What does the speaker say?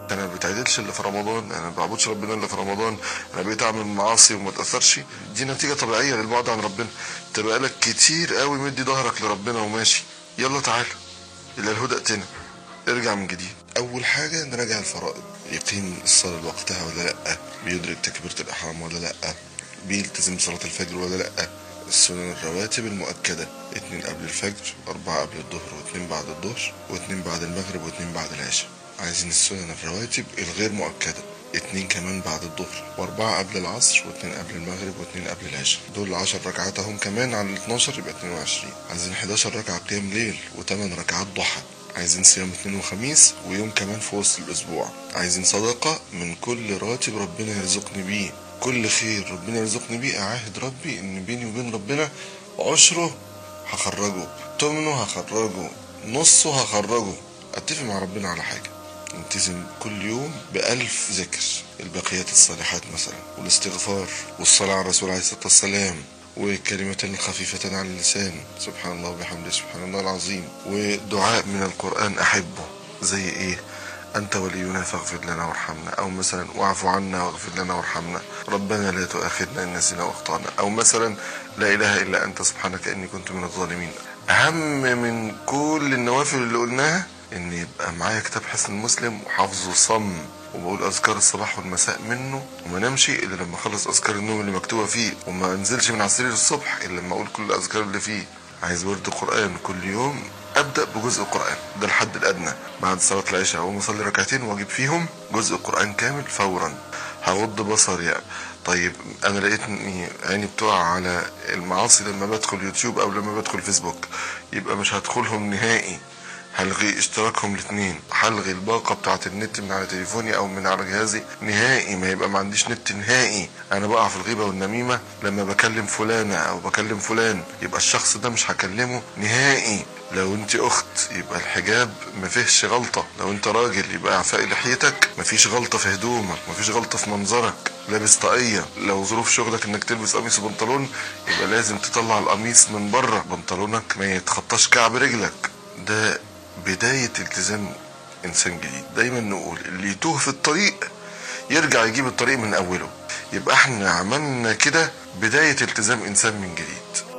انا ما بتعدلش الا في رمضان انا ما بعبدش ربنا الا في رمضان انا بقيت اعمل معاصي وما اتاثرش دي نتيجه طبيعيه للبعد عن ربنا انت بقالك كتير قوي مدي ظهرك لربنا وماشي يلا تعالى الى الهدى ائتنا ارجع من جديد اول حاجه نراجع الفرائض يقيم الصلاه لوقتها ولا لا بيدرك تكبيره الاحرام ولا لا بيلتزم صلاه الفجر ولا لا السنن الرواتب المؤكدة اتنين قبل الفجر أربعة قبل الظهر واتنين بعد الظهر واتنين بعد المغرب واتنين بعد العشاء عايزين السنن الرواتب الغير مؤكدة اتنين كمان بعد الظهر واربعة قبل العصر واتنين قبل المغرب واتنين قبل العشاء دول عشر ركعات اهم كمان على ال 12 يبقى 22 عايزين 11 ركعة قيام ليل وتمن ركعات ضحى عايزين صيام اثنين وخميس ويوم كمان في وسط الاسبوع عايزين صدقة من كل راتب ربنا يرزقني بيه كل خير ربنا يرزقني بيه اعاهد ربي ان بيني وبين ربنا عشره هخرجه تمنه هخرجه نصه هخرجه اتفق مع ربنا على حاجة نلتزم كل يوم بألف ذكر البقيات الصالحات مثلا والاستغفار والصلاة على الرسول عليه الصلاة والسلام وكلمتين خفيفتان على اللسان سبحان الله وبحمده سبحان الله العظيم ودعاء من القرآن أحبه زي إيه أنت ولينا فاغفر لنا وارحمنا أو مثلا واعف عنا واغفر لنا وارحمنا ربنا لا تؤاخذنا إن نسينا وأخطأنا أو مثلا لا إله إلا أنت سبحانك إني كنت من الظالمين أهم من كل النوافل اللي قلناها إن يبقى معايا كتاب حسن المسلم وحافظه صم وبقول اذكار الصباح والمساء منه وما نمشي الا لما اخلص اذكار النوم اللي مكتوبه فيه وما انزلش من على السرير الصبح الا لما اقول كل الاذكار اللي فيه عايز برضه قران كل يوم ابدا بجزء قران ده الحد الادنى بعد صلاه العشاء اقوم اصلي ركعتين واجيب فيهم جزء قران كامل فورا هغض بصري يعني. طيب انا لقيت اني عيني بتقع على المعاصي لما بدخل يوتيوب او لما بدخل فيسبوك يبقى مش هدخلهم نهائي هلغي اشتراكهم الاثنين هلغي الباقة بتاعت النت من على تليفوني او من على جهازي نهائي ما يبقى ما عنديش نت نهائي انا بقع في الغيبة والنميمة لما بكلم فلانة او بكلم فلان يبقى الشخص ده مش هكلمه نهائي لو انت اخت يبقى الحجاب ما فيهش غلطة لو انت راجل يبقى اعفاء لحيتك ما فيش غلطة في هدومك ما فيش غلطة في منظرك لابس طاقية لو ظروف شغلك انك تلبس قميص وبنطلون يبقى لازم تطلع القميص من بره بنطلونك ما يتخطاش كعب رجلك ده بداية التزام إنسان جديد دايما نقول اللي يتوه في الطريق يرجع يجيب الطريق من أوله يبقى احنا عملنا كده بداية التزام إنسان من جديد